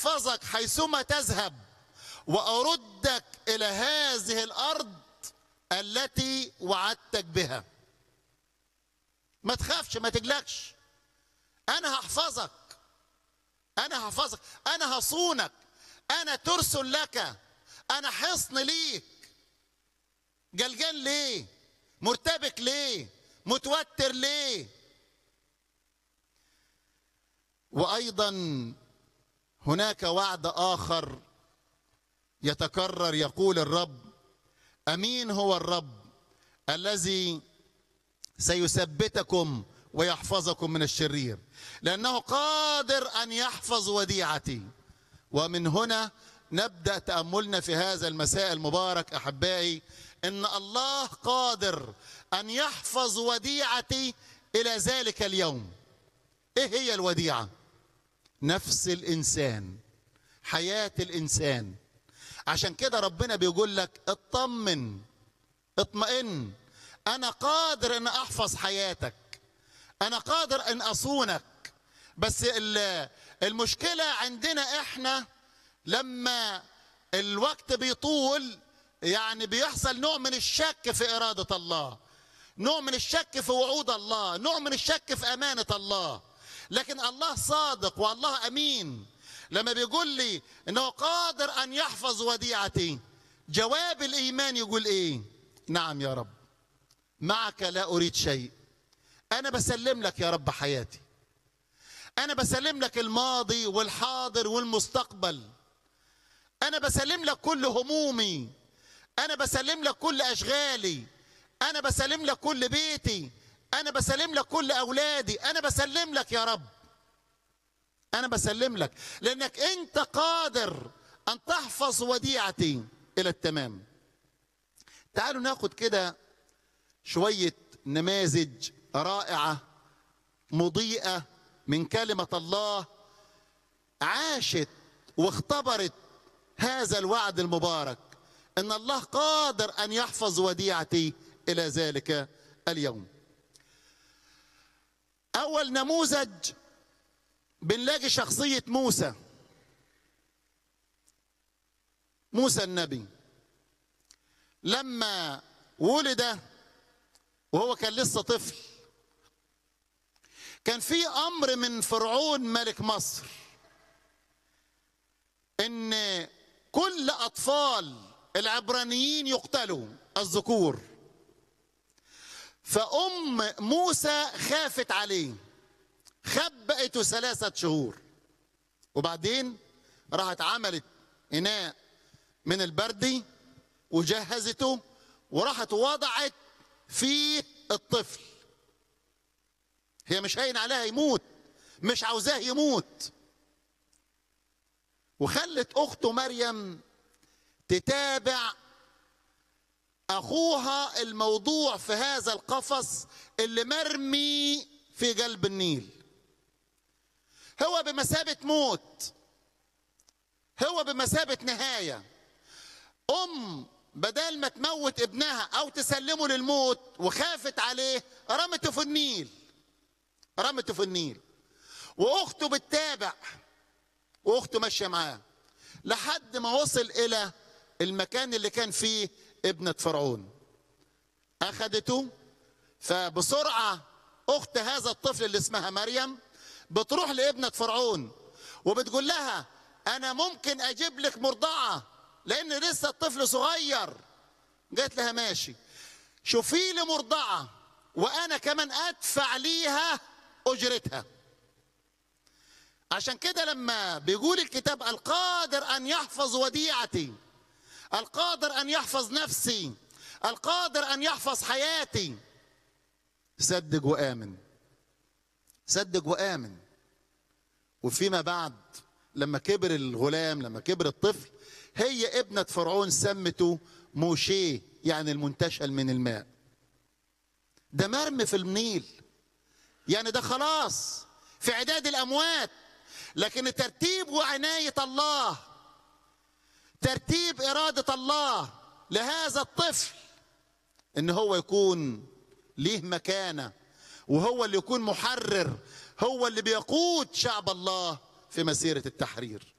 احفظك حيثما تذهب واردك الى هذه الارض التي وعدتك بها ما تخافش ما تقلقش انا هحفظك انا هحفظك انا هصونك انا ترس لك انا حصن ليك جلجان ليه مرتبك ليه متوتر ليه وايضا هناك وعد اخر يتكرر يقول الرب امين هو الرب الذي سيثبتكم ويحفظكم من الشرير لانه قادر ان يحفظ وديعتي ومن هنا نبدا تاملنا في هذا المساء المبارك احبائي ان الله قادر ان يحفظ وديعتي الى ذلك اليوم ايه هي الوديعه نفس الانسان حياه الانسان عشان كده ربنا بيقول لك اطمن اطمئن انا قادر ان احفظ حياتك انا قادر ان اصونك بس المشكله عندنا احنا لما الوقت بيطول يعني بيحصل نوع من الشك في اراده الله نوع من الشك في وعود الله نوع من الشك في امانه الله لكن الله صادق والله امين لما بيقول لي انه قادر ان يحفظ وديعتي جواب الايمان يقول ايه نعم يا رب معك لا اريد شيء انا بسلم لك يا رب حياتي انا بسلم لك الماضي والحاضر والمستقبل انا بسلم لك كل همومي انا بسلم لك كل اشغالي انا بسلم لك كل بيتي انا بسلم لك كل اولادي انا بسلم لك يا رب انا بسلم لك لانك انت قادر ان تحفظ وديعتي الى التمام تعالوا ناخد كده شويه نماذج رائعه مضيئه من كلمه الله عاشت واختبرت هذا الوعد المبارك ان الله قادر ان يحفظ وديعتي الى ذلك اليوم اول نموذج بنلاقي شخصيه موسى موسى النبي لما ولد وهو كان لسه طفل كان في امر من فرعون ملك مصر ان كل اطفال العبرانيين يقتلوا الذكور فام موسى خافت عليه خبأته ثلاثة شهور وبعدين راحت عملت إناء من البردي وجهزته وراحت وضعت فيه الطفل هي مش هين عليها يموت مش عاوزاه يموت وخلت اخته مريم تتابع اخوها الموضوع في هذا القفص اللي مرمي في قلب النيل هو بمثابه موت هو بمثابه نهايه ام بدل ما تموت ابنها او تسلمه للموت وخافت عليه رمته في النيل رمته في النيل واخته بتتابع واخته ماشيه معاه لحد ما وصل الى المكان اللي كان فيه ابنه فرعون اخذته فبسرعه اخت هذا الطفل اللي اسمها مريم بتروح لابنه فرعون وبتقول لها انا ممكن اجيب لك مرضعه لان لسه الطفل صغير قالت لها ماشي شوفي لي مرضعه وانا كمان ادفع ليها اجرتها عشان كده لما بيقول الكتاب القادر ان يحفظ وديعتي القادر ان يحفظ نفسي القادر ان يحفظ حياتي صدق وامن صدق وامن وفيما بعد لما كبر الغلام لما كبر الطفل هي ابنة فرعون سمته موشيه يعني المنتشل من الماء ده مرمي في النيل يعني ده خلاص في عداد الأموات لكن ترتيب وعناية الله ترتيب إرادة الله لهذا الطفل إن هو يكون ليه مكانة وهو اللي يكون محرر هو اللي بيقود شعب الله في مسيرة التحرير